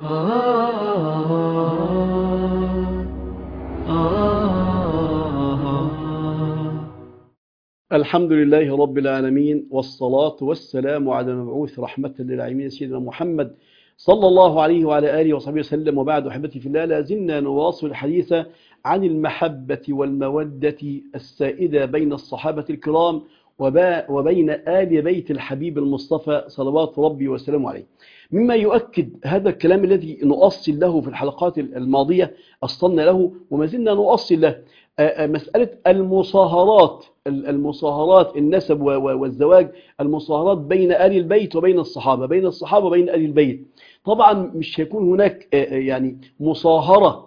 الحمد لله رب العالمين والصلاة والسلام على المبعوث رحمة للعالمين سيدنا محمد صلى الله عليه وعلى آله وصحبه وسلم وبعد أحبتي في الله لازلنا نواصل الحديث عن المحبة والمودة السائدة بين الصحابة الكرام وبين آل بيت الحبيب المصطفى صلوات ربي وسلامه عليه مما يؤكد هذا الكلام الذي نؤصل له في الحلقات الماضية أصلنا له وما زلنا نؤصل له مسألة المصاهرات المصاهرات النسب والزواج المصاهرات بين آل البيت وبين الصحابة بين الصحابة وبين آل البيت طبعا مش هيكون هناك يعني مصاهرة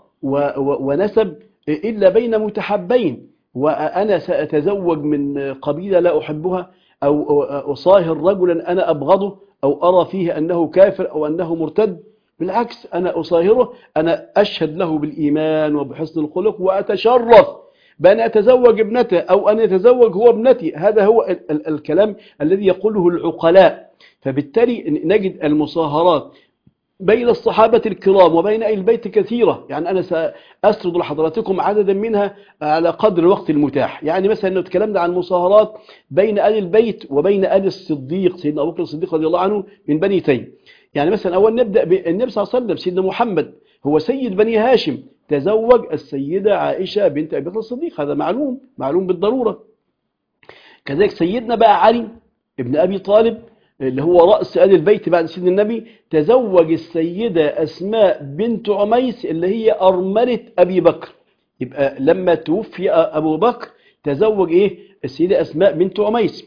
ونسب إلا بين متحبين وأنا سأتزوج من قبيلة لا أحبها أو أصاهر رجلا أنا أبغضه أو أرى فيه أنه كافر أو أنه مرتد بالعكس أنا أصاهره أنا أشهد له بالإيمان وبحسن الخلق وأتشرف بأن أتزوج ابنته أو أن يتزوج هو ابنتي هذا هو ال ال الكلام الذي يقوله العقلاء فبالتالي نجد المصاهرات بين الصحابة الكرام وبين أهل البيت كثيرة يعني أنا سأسرد لحضراتكم عددا منها على قدر الوقت المتاح يعني مثلا لو تكلمنا عن مصاهرات بين أهل البيت وبين آل الصديق سيدنا أبو بكر الصديق رضي الله عنه من بني تيم يعني مثلا أول نبدأ بالنبي صلى الله عليه وسلم سيدنا محمد هو سيد بني هاشم تزوج السيدة عائشة بنت أبي بكر الصديق هذا معلوم معلوم بالضرورة كذلك سيدنا بقى علي ابن أبي طالب اللي هو رأس آل البيت بعد سيدنا النبي تزوج السيدة أسماء بنت عميس اللي هي أرملة أبي بكر يبقى لما توفي أبو بكر تزوج إيه السيدة أسماء بنت عميس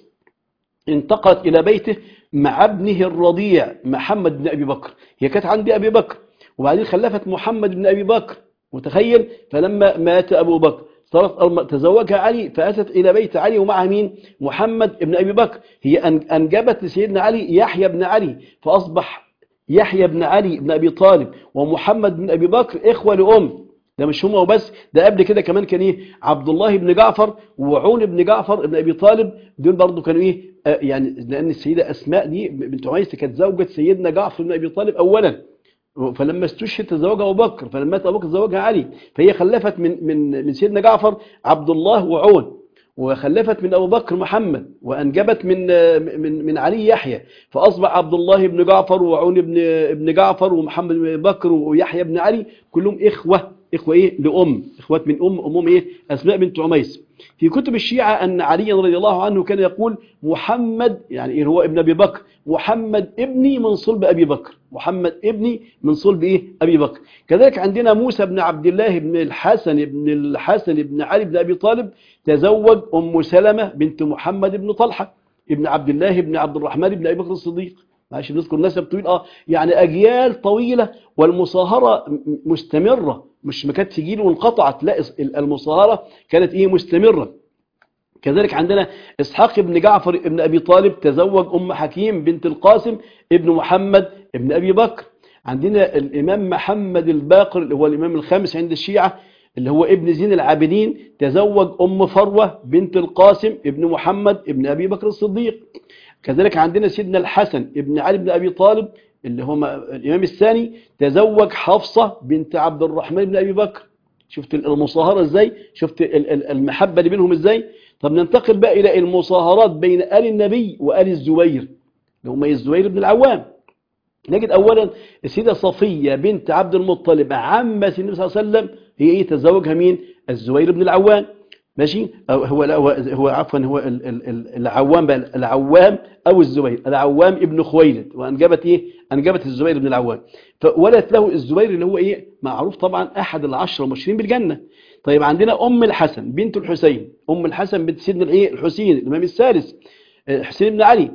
انتقلت إلى بيته مع ابنه الرضيع محمد بن أبي بكر هي كانت عند أبي بكر وبعدين خلفت محمد بن أبي بكر متخيل فلما مات أبو بكر صارت تزوجها علي فأتت إلى بيت علي ومعها مين محمد بن أبي بكر هي أنجبت لسيدنا علي يحيى بن علي فأصبح يحيى بن علي بن أبي طالب ومحمد بن أبي بكر إخوة لأم ده مش هم وبس ده قبل كده كمان كان ايه عبد الله بن جعفر وعون بن جعفر بن ابي طالب دول برضو كانوا ايه آه يعني لان السيده اسماء دي بنت عميس كانت زوجة سيدنا جعفر بن ابي طالب اولا فلما استشهد تزوجها ابو بكر فلما مات ابو بكر تزوجها علي فهي خلفت من من من سيدنا جعفر عبد الله وعون وخلفت من ابو بكر محمد وانجبت من من من علي يحيى فاصبح عبد الله بن جعفر وعون بن ابن جعفر ومحمد بن بكر ويحيى بن علي كلهم اخوه إخوة إيه لأم إخوات من أم أمهم إيه أسماء بنت عميس في كتب الشيعة أن علي رضي الله عنه كان يقول محمد يعني إيه هو ابن أبي بكر محمد ابني من صلب أبي بكر محمد ابني من صلب إيه أبي بكر كذلك عندنا موسى بن عبد الله بن الحسن بن الحسن بن علي بن أبي طالب تزوج أم سلمة بنت محمد بن طلحة ابن عبد الله بن عبد الرحمن بن أبي بكر الصديق معلش بنذكر نسب طويل اه يعني اجيال طويله والمصاهره مستمره مش ما كانت تجيل وانقطعت لا المصاهره كانت ايه مستمره كذلك عندنا اسحاق بن جعفر ابن ابي طالب تزوج ام حكيم بنت القاسم ابن محمد ابن ابي بكر عندنا الامام محمد الباقر اللي هو الامام الخامس عند الشيعه اللي هو ابن زين العابدين تزوج ام فروه بنت القاسم ابن محمد ابن ابي بكر الصديق كذلك عندنا سيدنا الحسن ابن علي بن أبي طالب اللي هو الإمام الثاني تزوج حفصة بنت عبد الرحمن بن أبي بكر شفت المصاهرة ازاي شفت المحبة اللي بينهم ازاي طب ننتقل بقى إلى المصاهرات بين آل النبي وآل الزبير اللي هم الزبير بن العوام نجد أولا السيدة صفية بنت عبد المطلب عمة النبي صلى الله عليه وسلم هي ايه تزوجها مين الزبير بن العوام ماشي هو هو هو عفوا هو العوام بقى العوام او الزبير العوام ابن خويلد وانجبت ايه انجبت الزبير بن العوام فولدت له الزبير اللي هو ايه معروف طبعا احد العشره المبشرين بالجنه طيب عندنا ام الحسن بنت الحسين ام الحسن بنت سيدنا الايه الحسين الامام الثالث حسين بن علي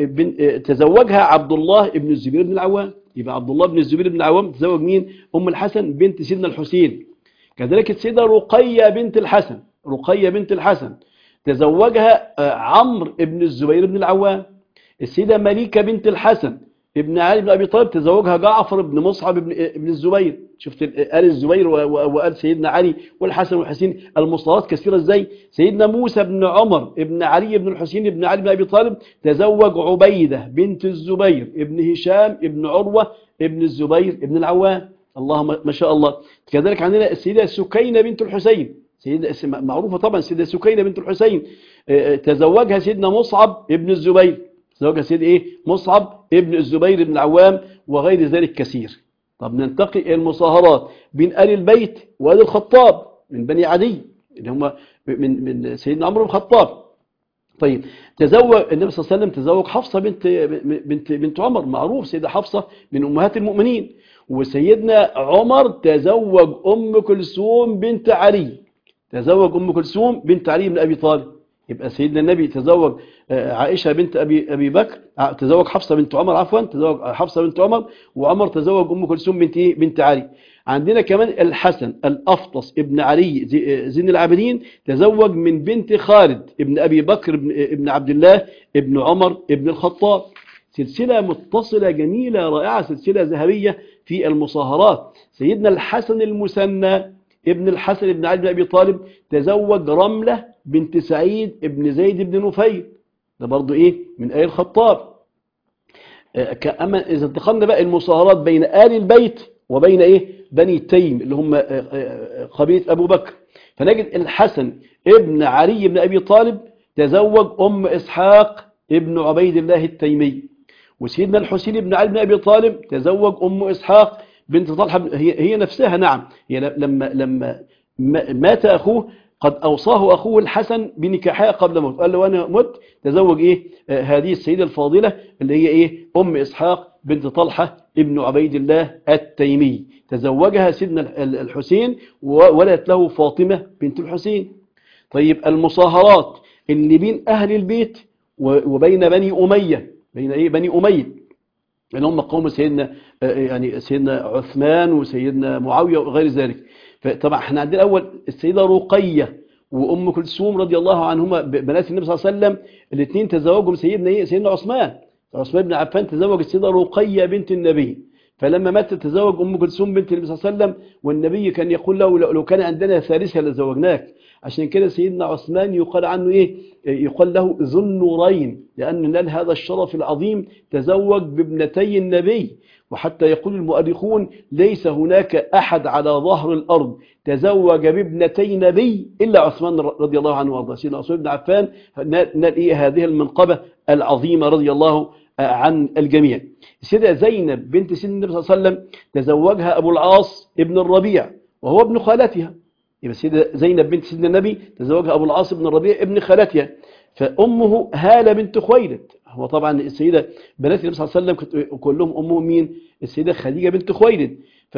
تزوجها عبد الله ابن الزبير بن العوام يبقى عبد الله بن الزبير بن العوام تزوج مين ام الحسن بنت سيدنا الحسين كذلك السيده رقيه بنت الحسن رقية بنت الحسن تزوجها عمرو ابن الزبير بن العوام السيدة مليكة بنت الحسن ابن علي بن ابي طالب تزوجها جعفر بن مصعب بن ابن الزبير شفت ال- آل الزبير و- و- وآل سيدنا علي والحسن والحسين المصطلحات كثيرة ازاي سيدنا موسى بن عمر ابن علي بن الحسين ابن علي بن ابي طالب تزوج عبيدة بنت الزبير ابن هشام ابن عروة ابن الزبير ابن العوام اللهم ما شاء الله كذلك عندنا السيدة سكينة بنت الحسين سيدة معروفة طبعا السيدة سكينة بنت الحسين آه، آه، تزوجها سيدنا مصعب ابن الزبير تزوجها سيد ايه مصعب ابن الزبير بن العوام وغير ذلك كثير طب ننتقي إلى المصاهرات بين آل البيت وآل الخطاب من بني عدي اللي هم من من سيدنا عمرو بن الخطاب طيب تزوج النبي صلى الله عليه وسلم تزوج حفصة بنت بنت بنت عمر معروف سيدة حفصة من أمهات المؤمنين وسيدنا عمر تزوج أم كلثوم بنت علي تزوج أم كلثوم بنت علي بن أبي طالب يبقى سيدنا النبي تزوج آه، عائشة بنت أبي أبي بكر آه، تزوج حفصة بنت عمر عفوا تزوج حفصة بنت عمر وعمر تزوج أم كلثوم بنت إيه؟ بنت علي عندنا كمان الحسن الأفطس ابن علي زي- آه، زين العابدين تزوج من بنت خالد ابن أبي بكر ابن, ابن عبد الله ابن عمر ابن الخطاب سلسلة متصلة جميلة رائعة سلسلة ذهبية في المصاهرات سيدنا الحسن المثنى ابن الحسن بن علي بن أبي طالب تزوج رملة بنت سعيد ابن زيد بن نفيل ده برضو إيه من آل الخطاب آه، كأما إذا انتقلنا بقى المصاهرات بين آل البيت وبين إيه بني تيم اللي هم آه، آه، قبيلة أبو بكر فنجد الحسن ابن علي بن أبي طالب تزوج أم إسحاق ابن عبيد الله التيمي وسيدنا الحسين بن علي بن أبي طالب تزوج أم إسحاق بنت طلحة بن- هي, هي نفسها نعم هي ل- لما لما ما- مات أخوه قد أوصاه أخوه الحسن بنكاحها قبل موت قال له وأنا مت تزوج إيه آه، هذه السيدة الفاضلة اللي هي إيه أم إسحاق بنت طلحة ابن عبيد الله التيمي تزوجها سيدنا ال- ال- الحسين وولدت له فاطمة بنت الحسين طيب المصاهرات اللي بين أهل البيت و- وبين بني أمية بين إيه بني أمية اللي هم قوم سيدنا آه، يعني سيدنا عثمان وسيدنا معاوية وغير ذلك فطبعا احنا عندنا الاول السيده رقيه وام كلثوم رضي الله عنهما ب- بنات النبي صلى الله عليه وسلم الاثنين تزوجهم سيدنا ايه سيدنا عثمان عثمان بن عفان تزوج السيده رقيه بنت النبي فلما مات تزوج ام كلثوم بنت النبي صلى الله عليه وسلم والنبي كان يقول له لو لو كان عندنا ثالثه لزوجناك عشان كده سيدنا عثمان يقال عنه ايه يقال له ذو النورين لان نال هذا الشرف العظيم تزوج بابنتي النبي وحتى يقول المؤرخون ليس هناك أحد على ظهر الأرض تزوج بابنتي نبي إلا عثمان رضي الله عنه وارضاه سيدنا عثمان بن عفان نال نال إيه هذه المنقبة العظيمة رضي الله عن الجميع السيدة زينب بنت سيدنا النبي صلى الله عليه وسلم تزوجها أبو العاص ابن الربيع وهو ابن خالتها يبقى السيدة زينب بنت سيدنا النبي تزوجها أبو العاص بن الربيع ابن خالتها فأمه هالة بنت خويلد هو طبعا السيدة بنات النبي صلى الله عليه وسلم كانت كلهم أمهم مين السيدة خديجة بنت خويلد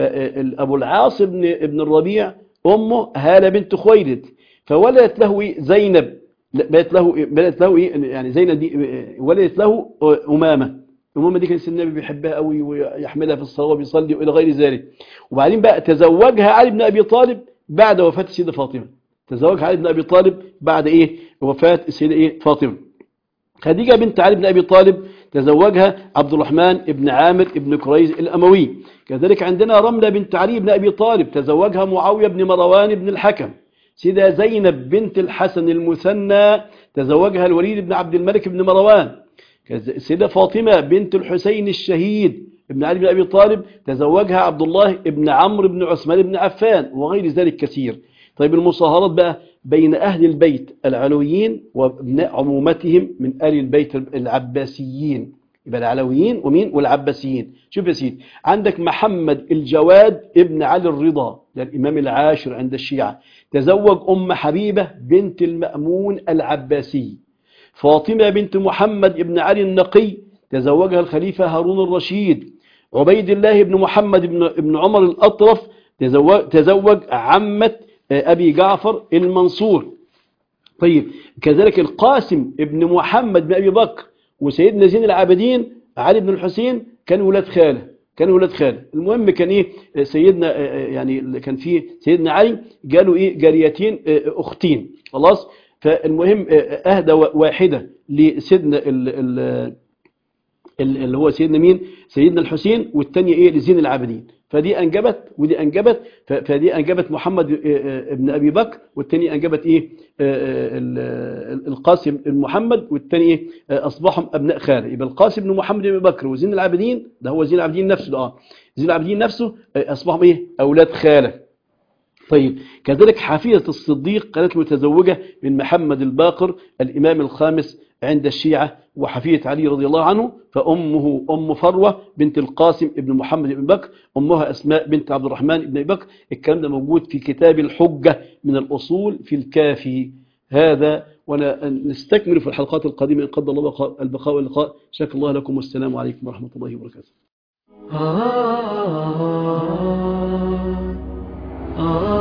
فأبو العاص بن ابن الربيع أمه هالة بنت خويلد فولدت له إيه؟ زينب لا، بقت له بقت له إيه؟ يعني زينب دي ولدت له أمامة أمامة دي كان سيدنا النبي بيحبها قوي ويحملها في الصلاة وبيصلي وإلى غير ذلك وبعدين بقى تزوجها علي بن أبي طالب بعد وفاة السيدة فاطمة تزوجها علي بن أبي طالب بعد إيه وفاة السيدة إيه فاطمة خديجة بنت علي بن أبي طالب تزوجها عبد الرحمن بن عامر بن كريز الأموي كذلك عندنا رملة بنت علي بن أبي طالب تزوجها معاوية بن مروان بن الحكم سيدة زينب بنت الحسن المثنى تزوجها الوليد بن عبد الملك بن مروان سيدة فاطمة بنت الحسين الشهيد ابن علي بن أبي طالب تزوجها عبد الله بن عمرو بن عثمان بن عفان وغير ذلك كثير طيب المصاهرات بقى بين أهل البيت العلويين وابناء عمومتهم من آل البيت العباسيين يبقى العلويين ومين والعباسيين شوف يا سيدي عندك محمد الجواد ابن علي الرضا ده الإمام العاشر عند الشيعة تزوج أم حبيبة بنت المأمون العباسي فاطمة بنت محمد ابن علي النقي تزوجها الخليفة هارون الرشيد عبيد الله بن محمد بن, ابن عمر الأطرف تزوج, تزوج عمة أبي جعفر المنصور طيب كذلك القاسم ابن محمد بن أبي بكر وسيدنا زين العابدين علي بن الحسين كانوا ولاد خاله كانوا ولاد خاله المهم كان ايه سيدنا يعني كان في سيدنا علي جاله ايه جاريتين اختين خلاص فالمهم اهدى واحده لسيدنا ال ال اللي هو سيدنا مين سيدنا الحسين والتانية ايه لزين العابدين فدي انجبت ودي انجبت ف- فدي انجبت محمد آه، آه، ابن ابي بكر والتانية انجبت ايه آه، ال- ال- القاسم بن محمد والتاني ايه آه، اصبحوا ابناء خاله يبقى القاسم بن محمد بن ابي بكر وزين العابدين ده هو زين العابدين نفسه ده اه زين العابدين نفسه آه، اصبحوا ايه اولاد خاله طيب كذلك حفيدة الصديق كانت متزوجة من محمد الباقر الإمام الخامس عند الشيعة وحفيدة علي رضي الله عنه فأمه أم فروة بنت القاسم ابن محمد بن بكر أمها أسماء بنت عبد الرحمن بن أبي بكر الكلام ده موجود في كتاب الحجة من الأصول في الكافي هذا ونستكمل في الحلقات القادمة إن قدر الله بقاء- البقاء واللقاء شكر الله لكم والسلام عليكم ورحمة الله وبركاته ah, ah, ah.